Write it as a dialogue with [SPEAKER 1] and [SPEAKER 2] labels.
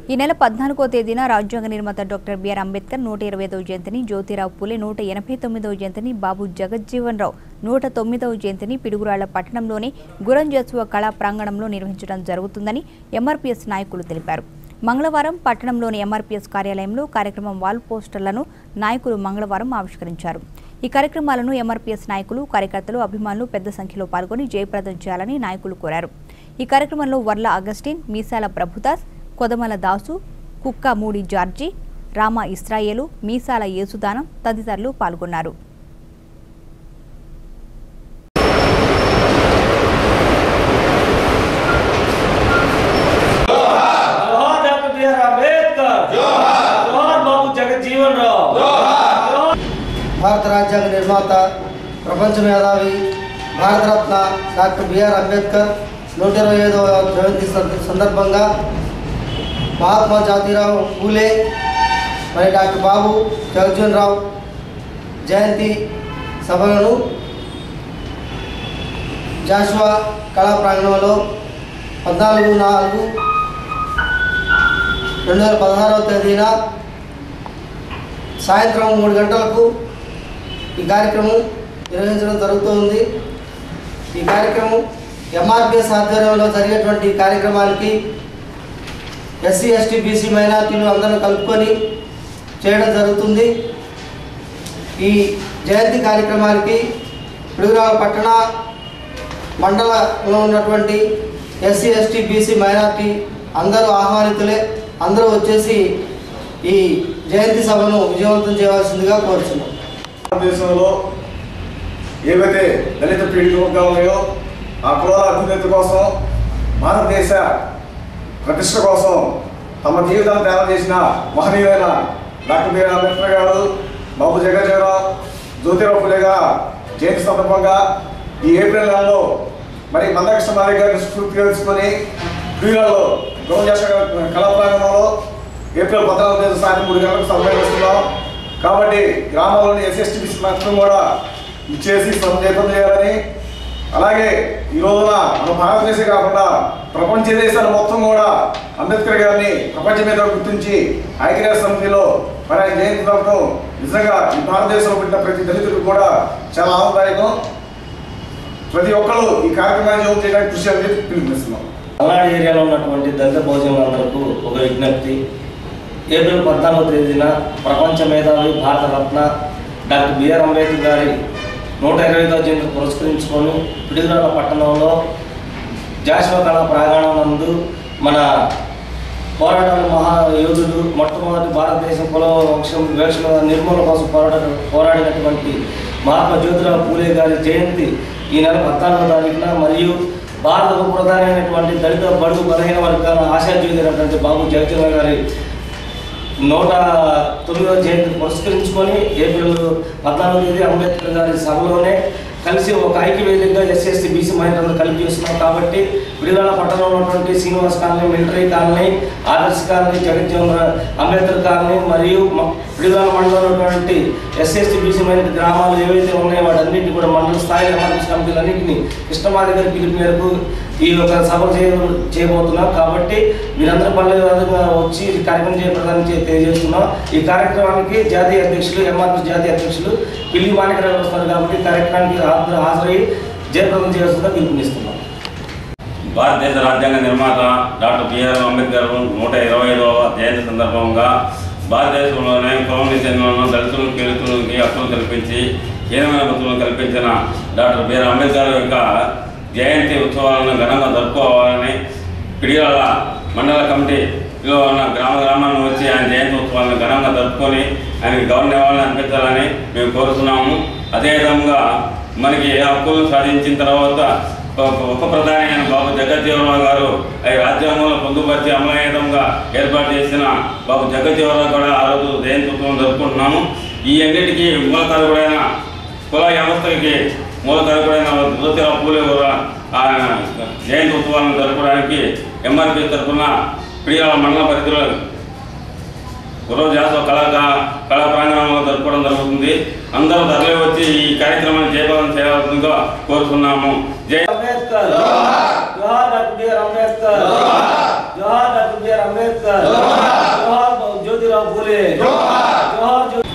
[SPEAKER 1] ఈ నెల పద్నాలుగో తేదీన రాజ్యాంగ నిర్మాత డాక్టర్ బిఆర్ అంబేద్కర్ నూట ఇరవై ఐదవ జయంతిని జ్యోతిరావు పూలే నూట ఎనభై తొమ్మిదవ జయంతిని బాబు జగజ్జీవన్ రావు నూట తొమ్మిదవ జయంతిని పిడుగురాళ్ల పట్టణంలోని గురంజోత్సవ కళా ప్రాంగణంలో నిర్వహించడం జరుగుతుందని ఎంఆర్పీఎస్ నాయకులు తెలిపారు మంగళవారం పట్టణంలోని ఎంఆర్పీఎస్ కార్యాలయంలో కార్యక్రమం వాల్ పోస్టర్లను నాయకులు మంగళవారం ఆవిష్కరించారు ఈ కార్యక్రమాలను ఎంఆర్పీఎస్ నాయకులు కార్యకర్తలు అభిమానులు పెద్ద సంఖ్యలో పాల్గొని జయప్రదం చేయాలని నాయకులు కోరారు ఈ కార్యక్రమంలో వర్ల అగస్టిన్ మీసాల ప్రభుదాస్ కొదమల దాసు కుక్క మూడి జార్జి రామ ఇస్రాయేలు మీసాల యేసుదానం తదితరులు పాల్గొన్నారు
[SPEAKER 2] जोहार डॉक्टर बी आर अंबेडकर जोहार जोहार बाबू जगजीवन राव जोहार
[SPEAKER 3] భారత రాజ్యాంగ నిర్మాత ప్రపంచ మేధావి భారతరత్న డాక్టర్ బిఆర్ అంబేద్కర్ నూట ఇరవై ఐదవ జయంతి సంద- సందర్భంగా మహాత్మా జ్యోతిరావు పూలే మరి డాక్టర్ బాబు జగజ్జీవన్ రావు జయంతి సభలను జాషువా కళా ప్రాంగణంలో పద్నాలుగు నాలుగు రెండు వేల పదహారవ తేదీన సాయంత్రం మూడు గంటలకు ఈ కార్యక్రమం నిర్వహించడం జరుగుతుంది ఈ కార్యక్రమం ఎంఆర్పిఎస్ ఆధ్వర్యంలో జరిగేటువంటి ఈ కార్యక్రమానికి ఎస్సీ ఎస్టీ బీసీ మైనార్టీలు అందరూ కలుపుకొని చేయడం జరుగుతుంది ఈ జయంతి కార్యక్రమానికి పిడుగురాల పట్టణ మండలంలో ఉన్నటువంటి ఎస్సీ ఎస్టీ బీసీ మైనార్టీ అందరూ ఆహ్వానితులే అందరూ వచ్చేసి ఈ జయంతి సభను విజయవంతం చేయవలసిందిగా కోరుచున్నాం
[SPEAKER 4] భారతదేశంలో ఏవైతే దళిత పీడిత వర్గాలు ఉన్నాయో ఆ కులాల అభ్యున్నతి కోసం భారతదేశ ప్రతిష్ట కోసం తమ జీవితాన్ని త్యాగం చేసిన మహనీయులైన డాక్టర్ బిఆర్ అంబేద్కర్ గారు బాబు జగజ్జీవరావు జ్యోతిరావు ఫులే గారు జయంతి సందర్భంగా ఈ ఏప్రిల్ నెలలో మరి మందకృష్ణ మారి గారిని స్ఫూర్తిగా తీసుకొని క్రీడల్లో గౌరవ కళా ప్రాంగణంలో ఏప్రిల్ పద్నాలుగు తేదీ సాయంత్రం మూడు గంటలకు సభ నిర్వహిస్తున్నాం కాబట్టి గ్రామాల్లోని ఎస్ఎస్టీ మొత్తం కూడా ఇచ్చేసి సంజేతం చేయాలని అలాగే ఈ రోజున మన భారతదేశం కాకుండా ప్రపంచ దేశాలు మొత్తం కూడా అంబేద్కర్ గారిని ప్రపంచం మీద గుర్తించి ఐక్యరాజ్య సమితిలో మరి ఆయన జయంతి జరపడం నిజంగా ఈ భారతదేశంలో పుట్టిన ప్రతి దళితుడికి కూడా చాలా ఆనందదాయకం ప్రతి ఒక్కరు ఈ కార్యక్రమాన్ని జోక్ చేయడానికి కృషి అని చెప్పి పిలుపునిస్తున్నాం
[SPEAKER 2] పల్నాడు ఏరియాలో ఉన్నటువంటి దళిత భోజనాలందరకు ఒక విజ్ఞప్తి ఏప్రిల్ పద్నాలుగో తేదీన ప్రపంచ మేధావి భారత రత్న డాక్టర్ బిఆర్ అంబేద్కర్ గారి నూట ఇరవై ఐదో జయంతి పురస్కరించుకొని పిడుగురాల పట్టణంలో జాషువా కళా ప్రాంగణం నందు మన పోరాటాల మహా యోధుడు మొట్టమొదటి భారతదేశం కుల వంశం వివక్షణ నిర్మూలన కోసం పోరాట పోరాడినటువంటి మహాత్మా జ్యోతిరావు పూలే గారి జయంతి ఈ నెల పద్నాలుగో తారీఖున మరియు భారత ఉప ప్రధాని అయినటువంటి దళిత బడుగు బలహీన వర్గాల ఆశాజ్యోతి అయినటువంటి బాబు జగజ్జీవన్ గారి నూట తొమ్మిదవ జయంతి పురస్కరించుకొని ఏప్రిల్ పద్నాలుగో తేదీ అంబేద్కర్ గారి సభలోనే కలిసి ఒక ఐక్యవేదికగా ఎస్ఎస్సీ బీసీ మహిళలు కలిపి చేస్తున్నాం కాబట్టి విడుదల పట్టణంలో ఉన్నటువంటి Srinivas colony military colony Adarsh colony Jagjivan Ram Ambedkar colony మరియు మ- విడుదల మండలంలో ఉన్నటువంటి ఎస్ఎస్టీ బీసీ మహిళ గ్రామాలు ఏవైతే ఉన్నాయో వాటన్నింటినీ కూడా మండల స్థాయిలో ఎంఆర్పీస్ కమిటీలన్నింటినీ కృష్ణమాది గారి పిలుపు మేరకు ఈ యొక్క సభ చేయ చేయబోతున్నాం కాబట్టి మీరందరూ పల్లె విధంగా వచ్చి ఈ కార్యక్రమం చేయబడదని చే- తెలియజేస్తున్నాం ఈ కార్యక్రమానికి జాతీయ అధ్యక్షులు ఎంఆర్పీ జాతీయ అధ్యక్షులు పిల్లి మాణికరావు వస్తారు కాబట్టి ఈ కార్యక్రమానికి హాజరు హాజరయ్యి జయప్రదం చేయాల్సిందిగా పిలుపునిస్తున్నాం
[SPEAKER 5] భారతదేశ రాజ్యాంగ నిర్మాత డాక్టర్ బిఆర్ అంబేద్కర్ నూట ఇరవై ఐదవ జయంతి సందర్భంగా భారతదేశంలోనే కులం చెందిన దళితులను పీడితులకి హక్కులు కల్పించి హీనమైన హక్కులను కల్పించిన డాక్టర్ బిఆర్ అంబేద్కర్ యొక్క జయంతి ఉత్సవాలను ఘనంగా జరుపుకోవాలని పిడియాల మండల కమిటీలో ఉన్న గ్రామ గ్రామాలను వచ్చి ఆయన జయంతి ఉత్సవాలను ఘనంగా జరుపుకొని ఆయనకి గౌరవ నివాళులు అర్పించాలని మేము కోరుతున్నాము అదేవిధంగా మనకి హక్కులు సాధించిన తర్వాత ఒక ఉప ప్రధాని అయిన బాబు జగజ్జీవనరావు గారు ఈ రాజ్యాంగంలో పొందుపరిచి అమలయ్యేదంగా ఏర్పాటు చేసిన బాబు జగజ్జీవనరావు కూడా ఆ రోజు జయంతి ఉత్సవం జరుపుకుంటున్నాము ఈ అన్నిటికీ మూలకారకుడైన కుల వ్యవస్థకి మూలకారకుడైన జ్యోతిరావు పూలే కూడా ఆ జయంతి ఉత్సవాలను జరపడానికి ఎంఆర్పీ తరఫున పిడియాల మండల పరిధిలో గురవ జాతర కళా కళా ప్రాంగణంలో జరుపుకోవడం జరుగుతుంది అందరూ తరలి వచ్చి ఈ కార్యక్రమాన్ని చేపడం చేయాల్సిందిగా కోరుతున్నాము జై
[SPEAKER 2] అంబేద్కర్ జోహార్ డాక్టర్ బిఆర్ అంబేద్కర్ జోహార్ డాక్టర్ బిఆర్ అంబేద్కర్ పూలే జోహార్ జోహార్